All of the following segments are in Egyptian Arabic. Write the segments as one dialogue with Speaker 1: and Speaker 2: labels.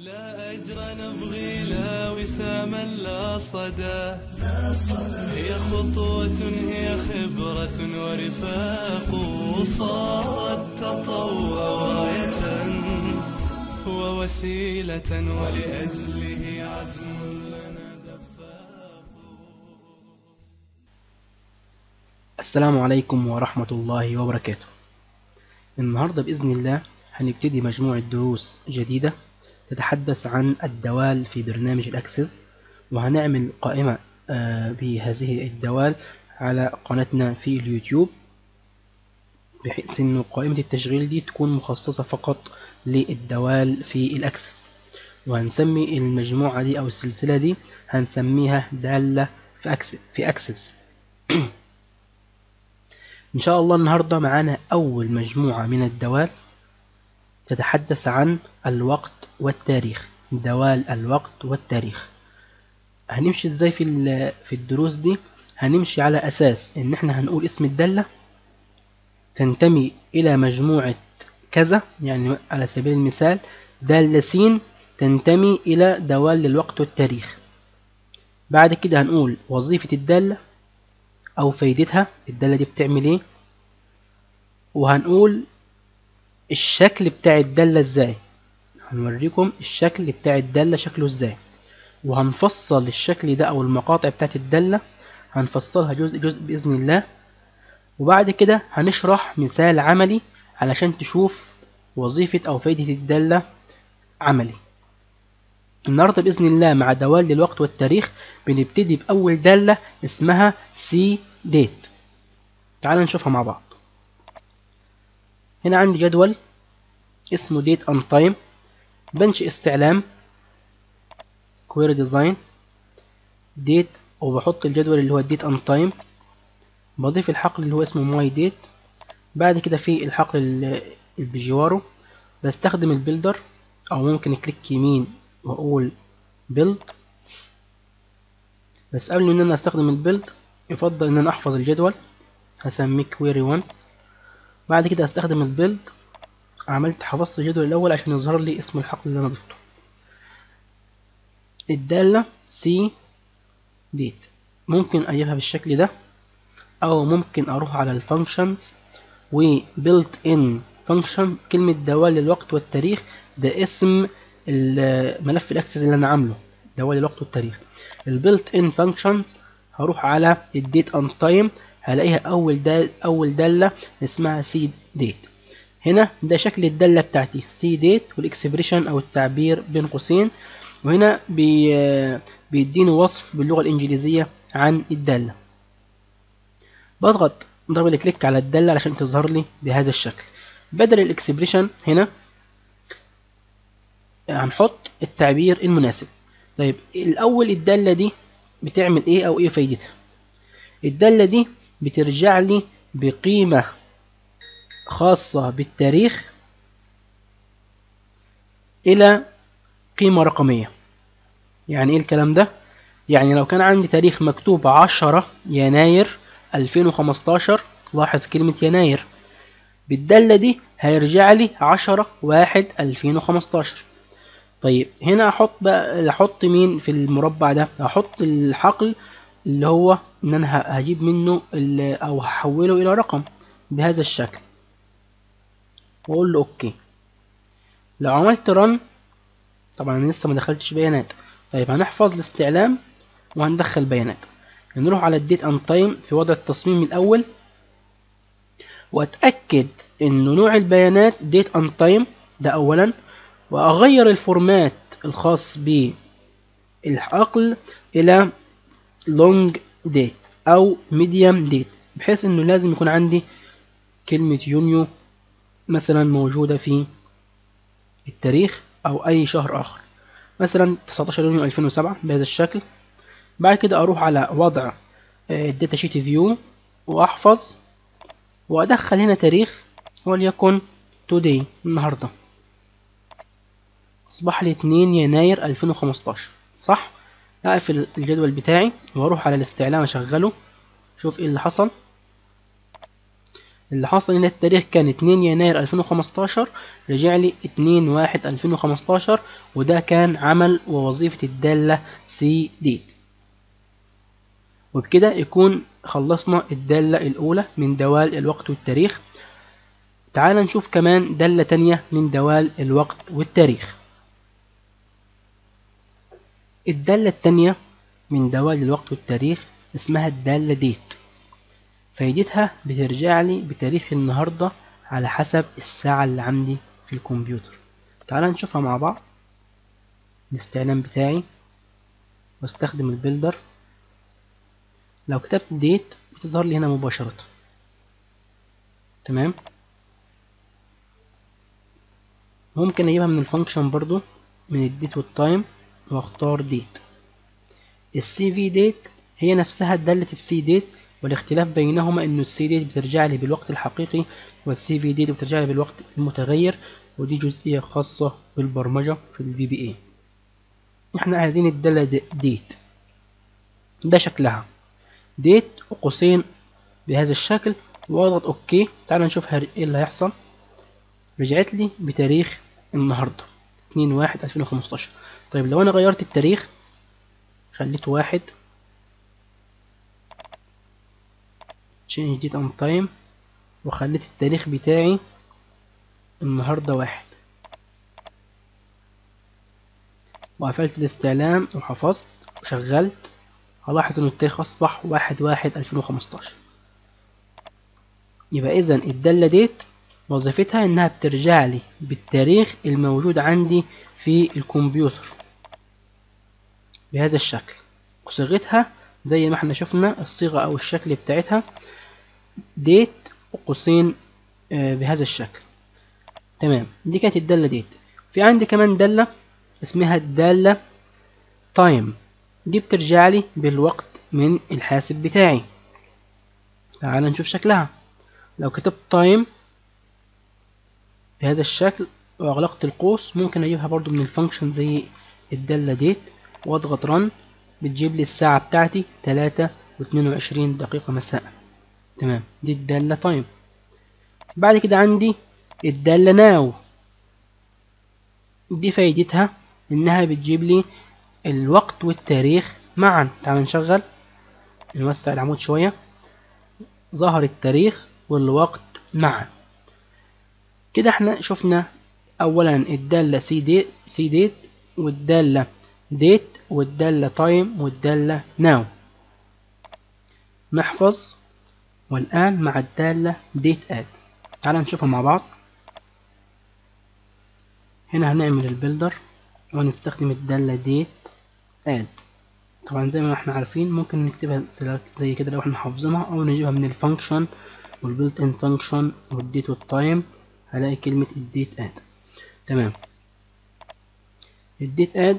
Speaker 1: لا أجر نبغي لا وساما لا صدى هي خطوة هي خبرة ورفاق صارت تطوع راية ووسيلة ولأجله عزم لنا دفاق
Speaker 2: السلام عليكم ورحمة الله وبركاته النهاردة بإذن الله هنبتدي مجموعة دروس جديدة تتحدث عن الدوال في برنامج الأكسس وهنعمل قائمة آه، بهذه الدوال على قناتنا في اليوتيوب بحيث انه قائمة التشغيل دي تكون مخصصة فقط للدوال في الأكسس وهنسمي المجموعة دي أو السلسلة دي هنسميها دالة في أكسس, في أكسس. إن شاء الله النهاردة معانا أول مجموعة من الدوال تتحدث عن الوقت والتاريخ دوال الوقت والتاريخ هنمشي ازاي في ال- في الدروس دي هنمشي على أساس إن احنا هنقول اسم الدالة تنتمي إلى مجموعة كذا يعني على سبيل المثال دالة س تنتمي إلى دوال الوقت والتاريخ بعد كده هنقول وظيفة الدالة أو فايدتها الدالة دي بتعمل إيه وهنقول الشكل بتاع الدالة إزاي هنوريكم الشكل بتاع الدالة شكله إزاي وهنفصل الشكل ده أو المقاطع بتاعت الدالة هنفصلها جزء جزء بإذن الله وبعد كده هنشرح مثال عملي علشان تشوف وظيفة أو فايدة الدالة عملي النهاردة بإذن الله مع دوال الوقت والتاريخ بنبتدي بأول دالة اسمها سي ديت تعال نشوفها مع بعض هنا عندي جدول اسمه ديت ان تايم بنشئ استعلام كويري ديزاين ديت وبحط الجدول اللي هو ديت ان تايم بضيف الحقل اللي هو اسمه ماي ديت بعد كده في الحقل ال- البيجوارو بستخدم البيلدر او ممكن كليك يمين واقول بيلد بس قبل ان انا استخدم البيلد يفضل ان انا احفظ الجدول هسميه كويري 1 بعد كده استخدم البيلد عملت حفظت الجدول الاول عشان يظهر لي اسم الحقل اللي انا ضفته الدالة سي ديت ممكن اجيبها بالشكل ده او ممكن اروح على الفانكشنز وبيلت ان فانكشن كلمة دوال الوقت والتاريخ ده اسم ال- ملف الاكسس اللي انا عامله دوال الوقت والتاريخ البيلت ان فانكشنز هروح على الديت ان تايم هلاقيها اول دا اول داله اسمها سي ديت هنا ده شكل الداله بتاعتي سي ديت والاكسبريشن او التعبير بين قوسين وهنا بي بيديني وصف باللغه الانجليزيه عن الداله بضغط دبل كليك على الداله علشان تظهر لي بهذا الشكل بدل الاكسبريشن هنا هنحط التعبير المناسب طيب الاول الداله دي بتعمل ايه او ايه فايدتها الداله دي بترجع لي بقيمه خاصه بالتاريخ الى قيمه رقميه يعني ايه الكلام ده يعني لو كان عندي تاريخ مكتوب 10 يناير 2015 لاحظ كلمه يناير بالداله دي هيرجع لي 10 1 2015 طيب هنا احط بقى احط مين في المربع ده احط الحقل اللي هو ان انا ه- هجيب منه ال- او هحوله الى رقم بهذا الشكل واقول له اوكي لو عملت رن طبعا انا لسه ما دخلتش بيانات طيب هنحفظ الاستعلام وهندخل بيانات نروح على الديت ان تايم في وضع التصميم الاول واتاكد انه نوع البيانات ديت ان تايم ده اولا واغير الفورمات الخاص بالحقل الى لونج ديت او ميديوم ديت بحيث انه لازم يكون عندي كلمة يونيو مثلا موجودة في التاريخ او اي شهر اخر مثلا 19 يونيو 2007 بهذا الشكل بعد كده اروح على وضع الداتا شيت فيو واحفظ وادخل هنا تاريخ وليكن today النهارده اصبح لي 2 يناير 2015 صح اقفل الجدول بتاعي واروح على الاستعلام اشغله شوف ايه اللي حصل اللي حصل ان التاريخ كان 2 يناير 2015 رجع لي 2 1 2015 وده كان عمل ووظيفة الدالة سي ديت وبكده يكون خلصنا الدالة الأولى من دوال الوقت والتاريخ تعال نشوف كمان دالة تانية من دوال الوقت والتاريخ الدالة التانية من دوال الوقت والتاريخ اسمها الدالة ديت فايدتها بترجع لي بتاريخ النهاردة على حسب الساعة اللي عندي في الكمبيوتر تعال نشوفها مع بعض الاستعلام بتاعي واستخدم البيلدر لو كتبت ديت بتظهر لي هنا مباشرة تمام ممكن اجيبها من الفانكشن برضو من الديت والتايم واختار ديت السي في ديت هي نفسها دالة السي ديت والاختلاف بينهما انه السي ديت بترجع لي بالوقت الحقيقي والسي في ديت بترجع لي بالوقت المتغير ودي جزئية خاصة بالبرمجة في الفي بي اي احنا عايزين الدالة ديت ده شكلها ديت وقوسين بهذا الشكل واضغط اوكي تعال نشوف ايه اللي هيحصل رجعت لي بتاريخ النهاردة 2 واحد 2015 طيب لو انا غيرت التاريخ خليته واحد change date on time وخليت التاريخ بتاعي النهاردة واحد وقفلت الاستعلام وحفظت وشغلت هلاحظ ان التاريخ اصبح واحد واحد الفين وخمستاشر يبقى اذا الدالة ديت وظيفتها انها بترجع لي بالتاريخ الموجود عندي في الكمبيوتر بهذا الشكل وصيغتها زي ما احنا شفنا الصيغة او الشكل بتاعتها ديت وقوسين بهذا الشكل تمام دي كانت الدالة ديت في عندي كمان دالة اسمها الدالة تايم دي بترجع لي بالوقت من الحاسب بتاعي تعال نشوف شكلها لو كتبت تايم بهذا الشكل واغلقت القوس ممكن اجيبها برضو من الفانكشن زي الدالة ديت واضغط رن بتجيب لي الساعة بتاعتي تلاتة واتنين وعشرين دقيقة مساء تمام دي الدالة تايم بعد كده عندي الدالة ناو دي فايدتها انها بتجيب لي الوقت والتاريخ معا تعال نشغل نوسع العمود شوية ظهر التاريخ والوقت معا كده احنا شفنا اولا الدالة سي ديت سي ديت والدالة ديت والدالة تايم والدالة ناو نحفظ والآن مع الدالة ديت اد تعال نشوفها مع بعض هنا هنعمل البيلدر ونستخدم الدالة ديت اد طبعا زي ما احنا عارفين ممكن نكتبها زي كده لو احنا حافظينها او نجيبها من الفانكشن والبيلت ان فانكشن والديت والتايم هلاقي كلمة الديت اد تمام الديت اد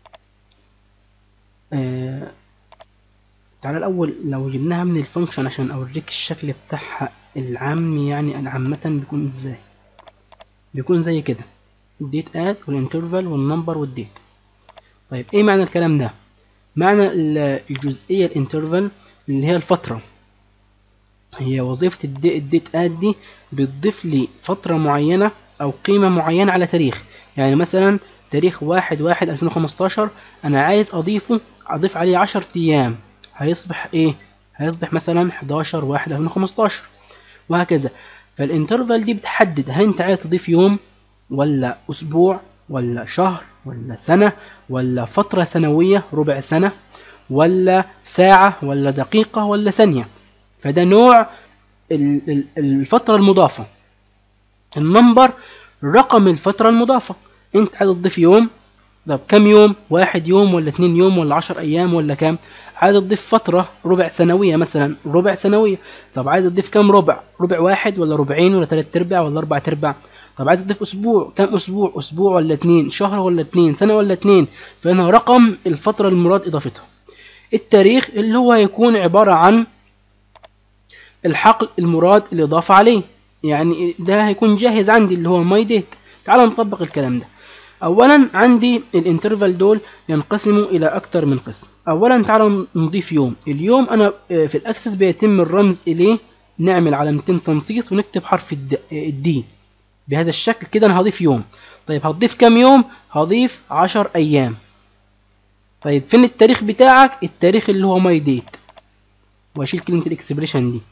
Speaker 2: آه تعالى الاول لو جبناها من الفانكشن عشان اوريك الشكل بتاعها العام يعني عامة بيكون ازاي بيكون زي كده الديت اد والانترفال والنمبر والديت طيب ايه معنى الكلام ده معنى الجزئية الانترفال اللي هي الفترة هي وظيفة الديت اد دي بتضيف لي فترة معينة او قيمة معينة على تاريخ يعني مثلا تاريخ واحد واحد الفين وخمستاشر انا عايز اضيفه اضيف عليه عشر ايام هيصبح ايه هيصبح مثلا حداشر واحد الفين وخمستاشر وهكذا فالانترفال دي بتحدد هل انت عايز تضيف يوم ولا اسبوع ولا شهر ولا سنة ولا فترة سنوية ربع سنة ولا ساعة ولا دقيقة ولا ثانية فده نوع الفترة المضافة النمبر رقم الفترة المضافة انت عايز تضيف يوم طب كم يوم واحد يوم ولا اتنين يوم ولا عشر ايام ولا كام عايز تضيف فترة ربع سنوية مثلا ربع سنوية طب عايز تضيف كم ربع ربع واحد ولا ربعين ولا تلات ارباع ولا اربع ارباع طب عايز تضيف اسبوع كم اسبوع اسبوع ولا اتنين شهر ولا اتنين سنة ولا اتنين فهنا رقم الفترة المراد اضافتها التاريخ اللي هو هيكون عبارة عن الحقل المراد الاضافة عليه يعني ده هيكون جاهز عندي اللي هو ماي ديت تعال نطبق الكلام ده اولا عندي الانترفال دول ينقسموا الى اكتر من قسم اولا تعالوا نضيف يوم اليوم انا في الاكسس بيتم الرمز اليه نعمل علامتين تنصيص ونكتب حرف الدي بهذا الشكل كده انا هضيف يوم طيب هتضيف كام يوم هضيف عشر ايام طيب فين التاريخ بتاعك التاريخ اللي هو ماي ديت واشيل كلمه الاكسبريشن دي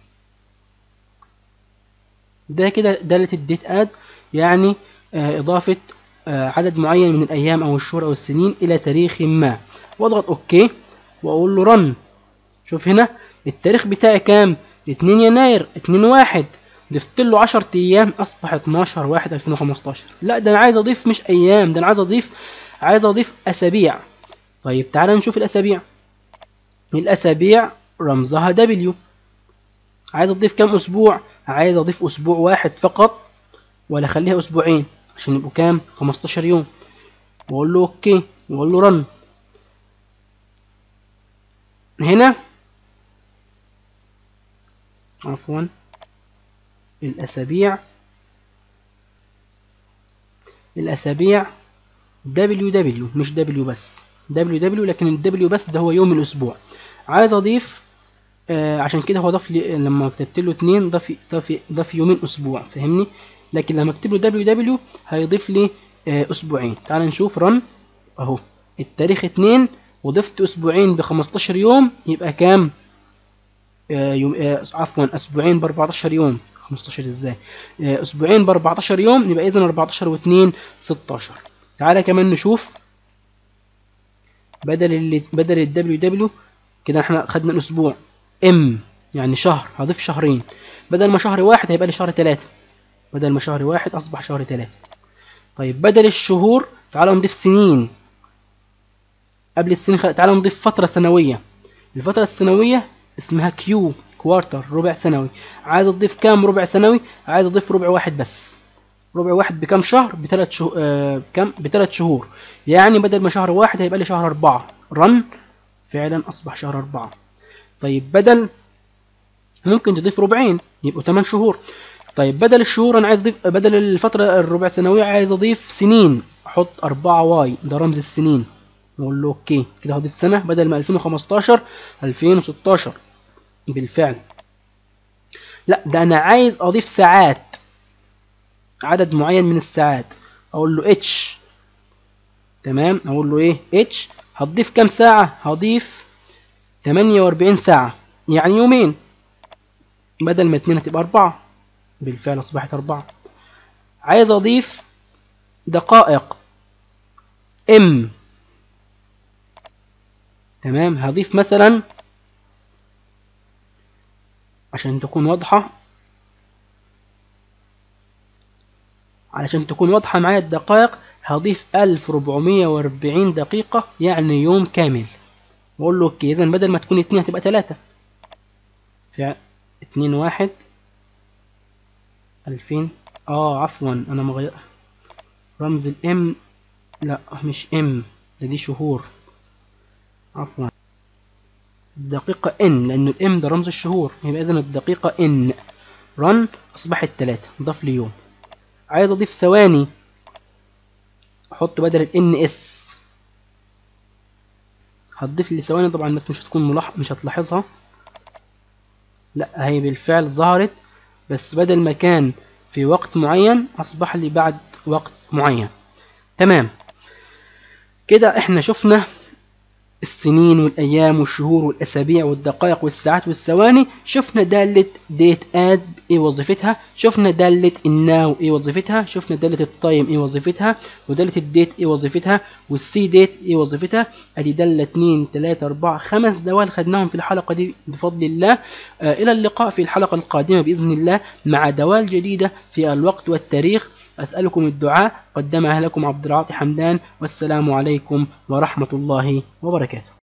Speaker 2: ده كده داله الديت اد يعني آه اضافه آه عدد معين من الايام او الشهور او السنين الى تاريخ ما واضغط اوكي واقول له رن شوف هنا التاريخ بتاعي كام 2 يناير 2 واحد ضفت له 10 ايام اصبح 12 واحد 2015 لا ده انا عايز اضيف مش ايام ده انا عايز اضيف عايز اضيف اسابيع طيب تعالى نشوف الاسابيع الاسابيع رمزها دبليو عايز اضيف كام اسبوع عايز اضيف اسبوع واحد فقط ولا اخليها اسبوعين عشان يبقوا كام 15 يوم واقول له اوكي واقول له رن هنا عفوا الأسابيع الأسابيع دبليو دبليو مش دبليو بس دبليو دبليو لكن الدبليو بس ده هو يوم الأسبوع عايز أضيف آه عشان كده هو ضاف لي لما كتبت له اتنين ضاف ضاف ضاف يومين أسبوع فاهمني لكن لما اكتب له دبليو دبليو هيضيف لي آه أسبوعين تعال نشوف رن أهو التاريخ اتنين وضفت أسبوعين بخمستاشر يوم يبقى كام؟ آه يوم آه عفوا أسبوعين بأربعتاشر يوم 15 ازاي آه اسبوعين ب 14 يوم يبقى اذا 14 و2 16 تعالى كمان نشوف بدل اللي بدل الدبليو دبليو كده احنا خدنا الاسبوع ام يعني شهر هضيف شهرين بدل ما شهر واحد هيبقى لي شهر ثلاثة بدل ما شهر واحد اصبح شهر ثلاثة طيب بدل الشهور تعالى نضيف سنين قبل السنين خ... تعالى نضيف فترة سنوية الفترة السنوية اسمها كيو كوارتر ربع سنوي عايز اضيف كام ربع سنوي عايز اضيف ربع واحد بس ربع واحد بكام شهر بثلاث شهور آه كم بثلاث شهور يعني بدل ما شهر واحد هيبقى لي شهر أربعة رن فعلا أصبح شهر أربعة طيب بدل ممكن تضيف ربعين يبقوا 8 شهور طيب بدل الشهور انا عايز اضيف بدل الفترة الربع سنوية عايز اضيف سنين احط 4 واي ده رمز السنين نقول له اوكي كده هضيف سنة بدل ما 2015 2016 بالفعل لا ده انا عايز اضيف ساعات عدد معين من الساعات اقول له اتش تمام اقول له ايه اتش هتضيف كام ساعة هضيف 48 ساعة يعني يومين بدل ما اتنين هتبقى أربعة بالفعل أصبحت أربعة عايز أضيف دقائق ام تمام هضيف مثلا عشان تكون واضحة علشان تكون واضحة معايا الدقائق هضيف 1440 دقيقة يعني يوم كامل واقول له اوكي اذا بدل ما تكون اتنين هتبقى تلاتة في اتنين واحد ألفين اه عفوا انا مغير رمز الام لا مش ام ده دي شهور عفوا الدقيقة ان لأن الام ده رمز الشهور يبقى إذا الدقيقة ان رن أصبحت تلاتة ضاف لي يوم عايز أضيف ثواني أحط بدل الان اس هتضيف لي ثواني طبعا بس مش هتكون ملاح مش هتلاحظها لا هي بالفعل ظهرت بس بدل ما كان في وقت معين أصبح لي بعد وقت معين تمام كده احنا شفنا السنين والأيام والشهور والأسابيع والدقائق والساعات والثواني شفنا دالة ديت اد ايه وظيفتها شفنا دالة الناو ايه وظيفتها شفنا دالة التايم ايه وظيفتها ودالة الديت ايه وظيفتها والسي ديت ايه وظيفتها ادي دالة 2 3 4 خمس دوال خدناهم في الحلقة دي بفضل الله آه الى اللقاء في الحلقة القادمة بإذن الله مع دوال جديدة في الوقت والتاريخ أسألكم الدعاء قدمها لكم عبد العاطي حمدان والسلام عليكم ورحمة الله وبركاته